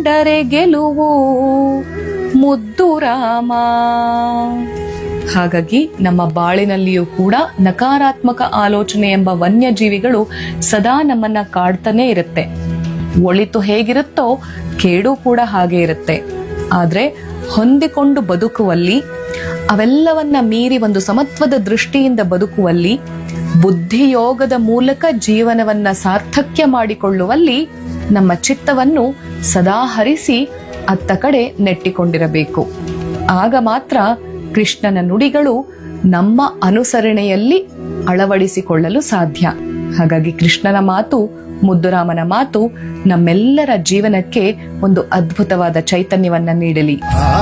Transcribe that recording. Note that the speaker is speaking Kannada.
ಕಂಡರೆ ಗೆಲುವು ಮುದ್ದು ರಾಮ ಹಾಗಾಗಿ ನಮ್ಮ ಬಾಳಿನಲ್ಲಿಯೂ ಕೂಡ ನಕಾರಾತ್ಮಕ ಆಲೋಚನೆ ಎಂಬ ವನ್ಯಜೀವಿಗಳು ಸದಾ ನಮ್ಮನ್ನ ಕಾಡ್ತಾನೆ ಇರುತ್ತೆ ಒಳಿತು ಹೇಗಿರುತ್ತೋ ಕೇಡು ಕೂಡ ಹಾಗೆ ಇರುತ್ತೆ ಆದ್ರೆ ಹೊಂದಿಕೊಂಡು ಬದುಕುವಲ್ಲಿ ಅವೆಲ್ಲವನ್ನ ಮೀರಿ ಒಂದು ಸಮತ್ವದ ದೃಷ್ಟಿಯಿಂದ ಬದುಕುವಲ್ಲಿ ಬುದ್ಧಿಯೋಗದ ಮೂಲಕ ಜೀವನವನ್ನ ಸಾರ್ಥಕ್ಯ ಮಾಡಿಕೊಳ್ಳುವಲ್ಲಿ ನಮ್ಮ ಚಿತ್ತವನ್ನು ಸದಾ ಹರಿಸಿ ಅತ್ತ ಕಡೆ ನೆಟ್ಟಿಕೊಂಡಿರಬೇಕು ಆಗ ಮಾತ್ರ ಕೃಷ್ಣನ ನುಡಿಗಳು ನಮ್ಮ ಅನುಸರಣೆಯಲ್ಲಿ ಅಳವಡಿಸಿಕೊಳ್ಳಲು ಸಾಧ್ಯ ಹಾಗಾಗಿ ಕೃಷ್ಣನ ಮಾತು ಮುದ್ದುರಾಮನ ಮಾತು ನಮ್ಮೆಲ್ಲರ ಜೀವನಕ್ಕೆ ಒಂದು ಅದ್ಭುತವಾದ ಚೈತನ್ಯವನ್ನ ನೀಡಲಿ ಆ